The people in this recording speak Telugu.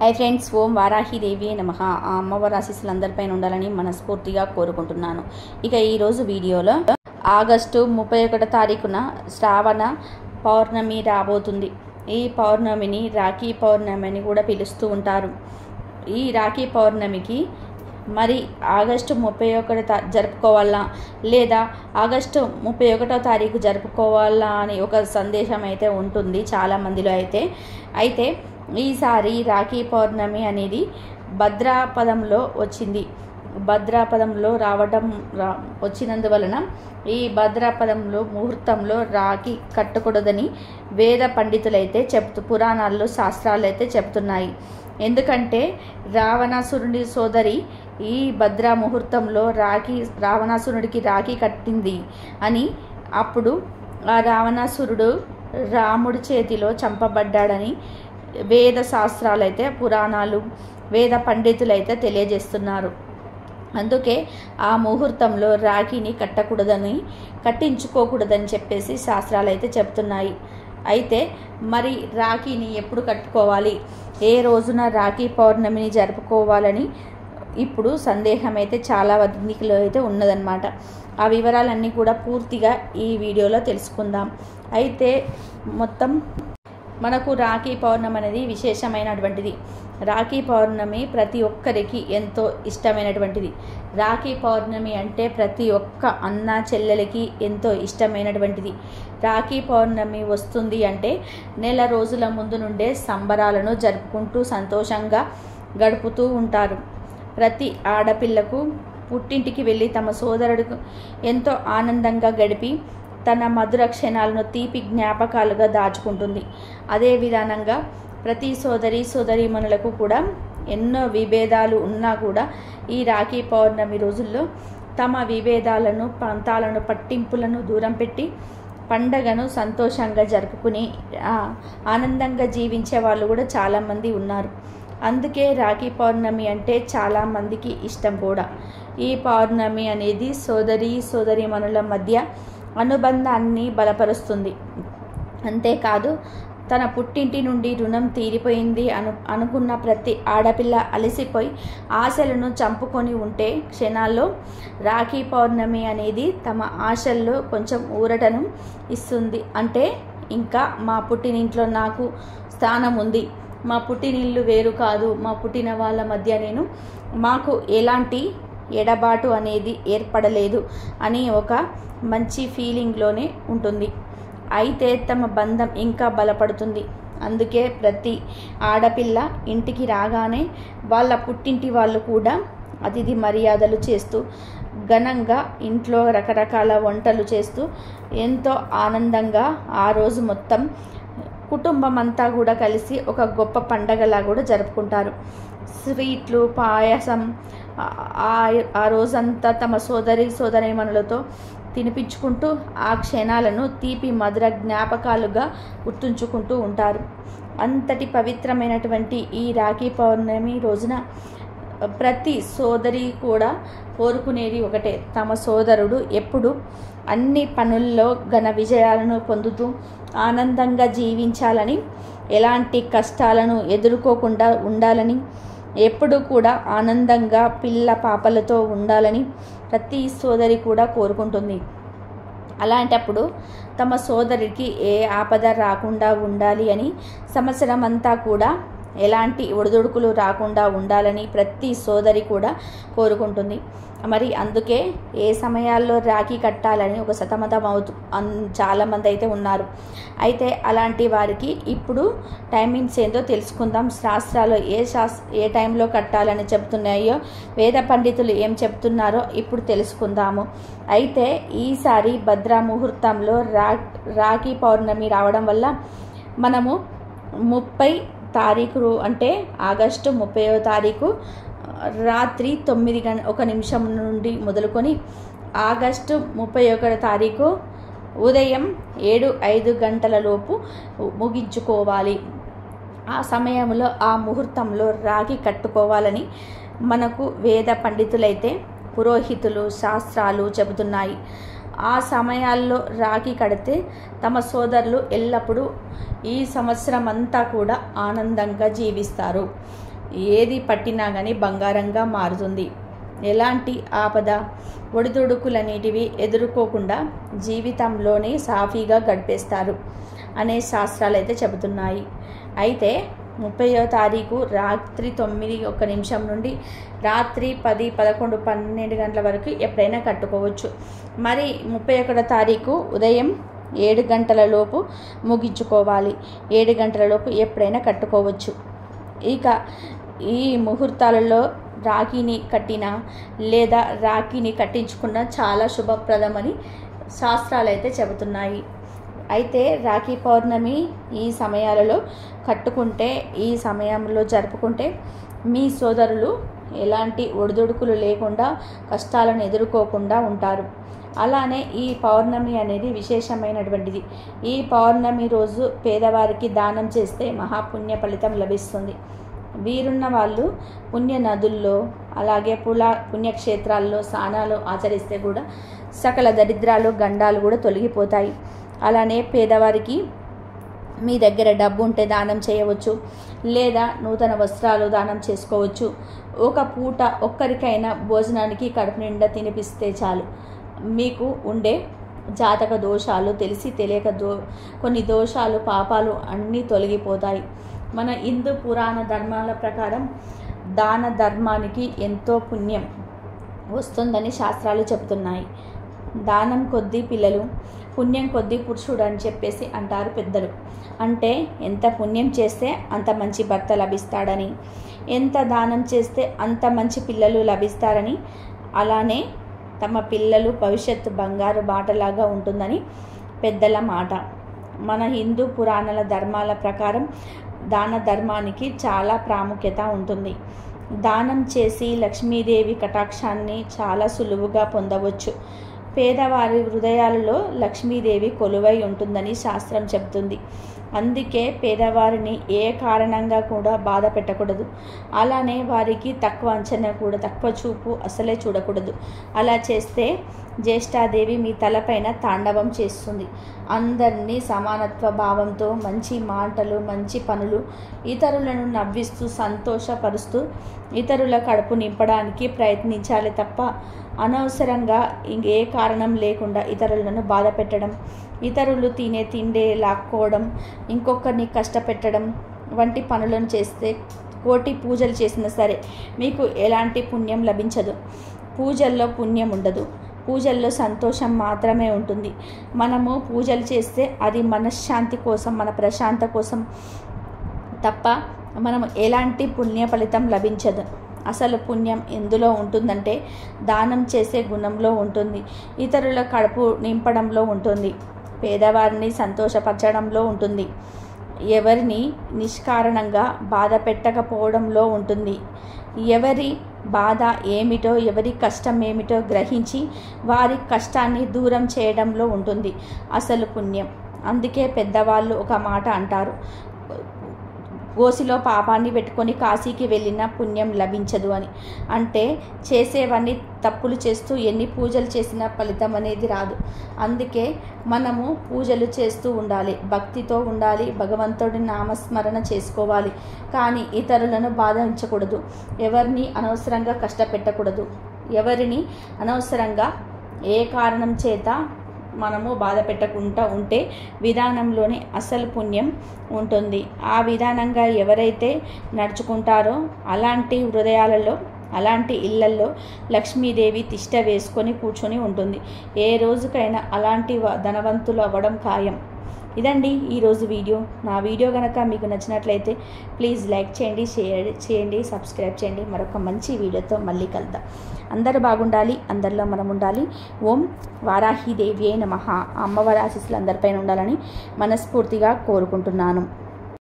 హై ఫ్రెండ్స్ ఓం వారాహిదేవి నమ ఆ అమ్మవారి ఆశీస్సులు అందరిపైన ఉండాలని మనస్ఫూర్తిగా కోరుకుంటున్నాను ఇక ఈరోజు వీడియోలో ఆగస్టు ముప్పై ఒకటో తారీఖున శ్రావణ పౌర్ణమి రాబోతుంది ఈ పౌర్ణమిని రాఖీ పౌర్ణమి అని కూడా పిలుస్తూ ఉంటారు ఈ రాఖీ పౌర్ణమికి మరి ఆగస్టు ముప్పై ఒకటి తా జరుపుకోవాలా లేదా ఆగస్టు ముప్పై ఒకటో తారీఖు జరుపుకోవాలా అని ఒక సందేశం అయితే ఉంటుంది చాలా మందిలో అయితే అయితే ఈసారి రాఖీ పౌర్ణమి అనేది భద్రాపదంలో వచ్చింది భద్రాపదంలో రావడం రా వచ్చినందువలన ఈ భద్రాపదంలో ముహూర్తంలో రాఖీ కట్టకూడదని వేద పండితులైతే చెప్తూ పురాణాల్లో శాస్త్రాలు అయితే చెప్తున్నాయి ఎందుకంటే రావణాసురుడి సోదరి ఈ భద్రా ముహూర్తంలో రాఖీ రావణాసురుడికి రాఖీ కట్టింది అని అప్పుడు ఆ రావణాసురుడు రాముడి చేతిలో చంపబడ్డాడని వేద శాస్త్రాలు అయితే పురాణాలు వేద పండితులు అయితే తెలియజేస్తున్నారు అందుకే ఆ ముహూర్తంలో రాఖీని కట్టకూడదని కట్టించుకోకూడదని చెప్పేసి శాస్త్రాలు అయితే చెప్తున్నాయి అయితే మరి రాఖీని ఎప్పుడు కట్టుకోవాలి ఏ రోజున రాఖీ పౌర్ణమిని జరుపుకోవాలని ఇప్పుడు సందేహం అయితే చాలా మందిలో అయితే ఉన్నదన్నమాట ఆ వివరాలన్నీ కూడా పూర్తిగా ఈ వీడియోలో తెలుసుకుందాం అయితే మొత్తం మనకు రాఖీ పౌర్ణమి అనేది విశేషమైనటువంటిది రాఖీ పౌర్ణమి ప్రతి ఒక్కరికి ఎంతో ఇష్టమైనటువంటిది రాఖీ పౌర్ణమి అంటే ప్రతి ఒక్క అన్న చెల్లెలకి ఎంతో ఇష్టమైనటువంటిది రాఖీ పౌర్ణమి వస్తుంది అంటే నెల రోజుల ముందు నుండే సంబరాలను జరుపుకుంటూ సంతోషంగా గడుపుతూ ఉంటారు ప్రతి ఆడపిల్లకు పుట్టింటికి వెళ్ళి తమ సోదరుడికి ఎంతో ఆనందంగా గడిపి తన మధుర క్షణాలను తీపి జ్ఞాపకాలుగా దాచుకుంటుంది అదే విధానంగా ప్రతి సోదరి సోదరీమణులకు కూడా ఎన్నో విభేదాలు ఉన్నా కూడా ఈ రాఖీ పౌర్ణమి రోజుల్లో తమ విభేదాలను ప్రాంతాలను పట్టింపులను దూరం పెట్టి పండగను సంతోషంగా జరుపుకుని ఆనందంగా జీవించే వాళ్ళు కూడా చాలామంది ఉన్నారు అందుకే రాఖీ పౌర్ణమి అంటే చాలామందికి ఇష్టం కూడా ఈ పౌర్ణమి అనేది సోదరి సోదరీమణుల మధ్య అనుబంధాన్ని బలపరుస్తుంది అంతేకాదు తన పుట్టింటి నుండి రుణం తీరిపోయింది అను అనుకున్న ప్రతి ఆడపిల్ల అలసిపోయి ఆశలను చంపుకొని ఉంటే క్షణాల్లో రాఖీ పౌర్ణమి అనేది తమ ఆశల్లో కొంచెం ఊరటను ఇస్తుంది అంటే ఇంకా మా పుట్టినింట్లో నాకు స్థానం ఉంది మా పుట్టినిల్లు వేరు కాదు మా పుట్టిన వాళ్ళ మధ్య నేను మాకు ఎలాంటి ఎడబాటు అనేది ఏర్పడలేదు అని ఒక మంచి ఫీలింగ్లోనే ఉంటుంది అయితే తమ బంధం ఇంకా బలపడుతుంది అందుకే ప్రతి ఆడపిల్ల ఇంటికి రాగానే వాళ్ళ పుట్టింటి వాళ్ళు కూడా అతిథి మర్యాదలు చేస్తూ ఘనంగా ఇంట్లో రకరకాల వంటలు చేస్తూ ఎంతో ఆనందంగా ఆ రోజు మొత్తం కుటుంబం అంతా కూడా కలిసి ఒక గొప్ప పండగలా కూడా జరుపుకుంటారు స్వీట్లు పాయసం ఆ రోజంతా తమ సోదరి సోదరీమణులతో తినిపించుకుంటూ ఆ క్షణాలను తీపి మధుర జ్ఞాపకాలుగా గుర్తుంచుకుంటూ ఉంటారు అంతటి పవిత్రమైనటువంటి ఈ రాఖీ పౌర్ణమి రోజున ప్రతి సోదరి కూడా కోరుకునేది ఒకటే తమ సోదరుడు ఎప్పుడు అన్ని పనుల్లో ఘన విజయాలను పొందుతూ ఆనందంగా జీవించాలని ఎలాంటి కష్టాలను ఎదుర్కోకుండా ఉండాలని ఎప్పుడు కూడా ఆనందంగా పిల్ల పాపలతో ఉండాలని ప్రతి సోదరి కూడా కోరుకుంటుంది అలాంటప్పుడు తమ సోదరికి ఏ ఆపద రాకుండా ఉండాలి అని సంవత్సరం అంతా కూడా ఎలాంటి ఒడిదుడుకులు రాకుండా ఉండాలని ప్రతి సోదరి కూడా కోరుకుంటుంది మరి అందుకే ఏ సమయాల్లో రాఖీ కట్టాలని ఒక సతమతం అవుతూ అన్ చాలామంది అయితే ఉన్నారు అయితే అలాంటి వారికి ఇప్పుడు టైమింగ్స్ ఏందో తెలుసుకుందాం శాస్త్రాలు ఏ శాస్ ఏ టైంలో కట్టాలని చెప్తున్నాయో వేద పండితులు ఏం చెప్తున్నారో ఇప్పుడు తెలుసుకుందాము అయితే ఈసారి భద్రా ముహూర్తంలో రా రాఖీ పౌర్ణమి రావడం వల్ల మనము ముప్పై తారీఖు అంటే ఆగస్టు ముప్పైవ తారీఖు రాత్రి తొమ్మిది గం ఒక నిమిషం నుండి మొదలుకొని ఆగస్టు ముప్పై ఒకటో తారీఖు ఉదయం ఏడు ఐదు గంటల లోపు ముగించుకోవాలి ఆ సమయంలో ఆ ముహూర్తంలో రాగి కట్టుకోవాలని మనకు వేద పండితులైతే పురోహితులు శాస్త్రాలు చెబుతున్నాయి ఆ సమయాల్లో రాఖీ కడితే తమ సోదరులు ఎల్లప్పుడూ ఈ సంవత్సరం అంతా కూడా ఆనందంగా జీవిస్తారు ఏది పట్టినా కానీ బంగారంగా మారుతుంది ఎలాంటి ఆపద ఒడిదుడుకులనేటివి ఎదుర్కోకుండా జీవితంలోనే సాఫీగా గడిపేస్తారు అనే శాస్త్రాలు అయితే చెబుతున్నాయి అయితే ముప్పయో తారీఖు రాత్రి తొమ్మిది ఒక నిమిషం నుండి రాత్రి పది పదకొండు పన్నెండు గంటల వరకు ఎప్పుడైనా కట్టుకోవచ్చు మరి ముప్పై ఒకటో తారీఖు ఉదయం ఏడు గంటల లోపు ముగించుకోవాలి ఏడు గంటల లోపు ఎప్పుడైనా కట్టుకోవచ్చు ఇక ఈ ముహూర్తాలలో రాఖీని కట్టిన లేదా రాఖీని కట్టించుకున్న చాలా శుభప్రదమని శాస్త్రాలు అయితే చెబుతున్నాయి అయితే రాఖీ పౌర్ణమి ఈ సమయాలలో కట్టుకుంటే ఈ సమయంలో జరుపుకుంటే మీ సోదరులు ఎలాంటి ఒడిదుడుకులు లేకుండా కష్టాలను ఎదుర్కోకుండా ఉంటారు అలానే ఈ పౌర్ణమి అనేది విశేషమైనటువంటిది ఈ పౌర్ణమి రోజు పేదవారికి దానం చేస్తే మహాపుణ్య ఫలితం లభిస్తుంది వీరున్న వాళ్ళు పుణ్య నదుల్లో అలాగే పులా పుణ్యక్షేత్రాల్లో స్నానాలు ఆచరిస్తే కూడా సకల దరిద్రాలు గండాలు కూడా తొలగిపోతాయి అలానే పేదవారికి మీ దగ్గర డబ్బు ఉంటే దానం చేయవచ్చు లేదా నూతన వస్త్రాలు దానం చేసుకోవచ్చు ఒక పూట ఒక్కరికైనా భోజనానికి కడుపు నిండా తినిపిస్తే చాలు మీకు ఉండే జాతక దోషాలు తెలిసి తెలియక దో కొన్ని దోషాలు పాపాలు అన్నీ తొలగిపోతాయి మన హిందూ పురాణ ధర్మాల ప్రకారం దాన ధర్మానికి ఎంతో పుణ్యం వస్తుందని శాస్త్రాలు చెబుతున్నాయి దానం కొద్దీ పిల్లలు పుణ్యం కొద్దీ పురుషుడు అని చెప్పేసి అంటారు పెద్దలు అంటే ఎంత పుణ్యం చేస్తే అంత మంచి భర్త లభిస్తాడని ఎంత దానం చేస్తే అంత మంచి పిల్లలు లభిస్తారని అలానే తమ పిల్లలు భవిష్యత్తు బంగారు బాటలాగా ఉంటుందని పెద్దల మాట మన హిందూ పురాణాల ధర్మాల ప్రకారం దాన ధర్మానికి చాలా ప్రాముఖ్యత ఉంటుంది దానం చేసి లక్ష్మీదేవి కటాక్షాన్ని చాలా సులువుగా పొందవచ్చు పేదవారి హృదయాలలో లక్ష్మీదేవి కొలువై ఉంటుందని శాస్త్రం చెబుతుంది అందుకే పేదవారిని ఏ కారణంగా కూడా బాధ పెట్టకూడదు అలానే వారికి తక్కువ అంచనా కూడా తక్కువ చూపు అసలే చూడకూడదు అలా చేస్తే జ్యేష్ఠాదేవి మీ తలపైన తాండవం చేస్తుంది అందరినీ సమానత్వ భావంతో మంచి మాటలు మంచి పనులు ఇతరులను నవ్విస్తూ సంతోషపరుస్తూ ఇతరుల కడుపు నింపడానికి ప్రయత్నించాలి తప్ప అనవసరంగా ఇంకే కారణం లేకుండా ఇతరులను బాధ పెట్టడం ఇతరులు తినే తిండే లాక్కోవడం ఇంకొకరిని కష్టపెట్టడం వంటి పనులను చేస్తే కోటి పూజలు చేసినా సరే మీకు ఎలాంటి పుణ్యం లభించదు పూజల్లో పుణ్యం ఉండదు పూజల్లో సంతోషం మాత్రమే ఉంటుంది మనము పూజలు చేస్తే అది మనశ్శాంతి కోసం మన ప్రశాంత కోసం తప్ప మనం ఎలాంటి పుణ్య ఫలితం లభించదు అసలు పుణ్యం ఎందులో ఉంటుందంటే దానం చేసే గుణంలో ఉంటుంది ఇతరుల కడుపు నింపడంలో ఉంటుంది పేదవారిని సంతోషపరచడంలో ఉంటుంది ఎవరిని నిష్కారణంగా బాధ పెట్టకపోవడంలో ఉంటుంది ఎవరి బాధ ఏమిటో ఎవరి కష్టం ఏమిటో గ్రహించి వారి కష్టాన్ని దూరం చేయడంలో ఉంటుంది అసలు పుణ్యం అందుకే పెద్దవాళ్ళు ఒక మాట అంటారు గోసిలో పాపాన్ని పెట్టుకొని కాశీకి వెళ్ళిన పుణ్యం లభించదు అని అంటే చేసేవన్నీ తప్పులు చేస్తూ ఎన్ని పూజలు చేసినా ఫలితం అనేది రాదు అందుకే మనము పూజలు చేస్తూ ఉండాలి భక్తితో ఉండాలి భగవంతుడి నామస్మరణ చేసుకోవాలి కానీ ఇతరులను బాధించకూడదు ఎవరిని అనవసరంగా కష్టపెట్టకూడదు ఎవరిని అనవసరంగా ఏ కారణం చేత మనము బాధ పెట్టకుండా ఉంటే విధానంలోనే అసలు పుణ్యం ఉంటుంది ఆ విధానంగా ఎవరైతే నడుచుకుంటారో అలాంటి హృదయాలలో అలాంటి ఇళ్లల్లో లక్ష్మీదేవి తిష్ట వేసుకొని కూర్చొని ఉంటుంది ఏ రోజుకైనా అలాంటి వ- ధనవంతులు అవ్వడం ఖాయం ఇదండి ఈరోజు వీడియో నా వీడియో కనుక మీకు నచ్చినట్లయితే ప్లీజ్ లైక్ చేయండి షేర్ చేయండి సబ్స్క్రైబ్ చేయండి మరొక మంచి వీడియోతో మళ్ళీ కలుద్దాం అందరూ బాగుండాలి అందరిలో మనం ఉండాలి ఓం వారాహిదేవి నమః అమ్మవారి ఆశీస్సులు అందరిపైన ఉండాలని మనస్ఫూర్తిగా కోరుకుంటున్నాను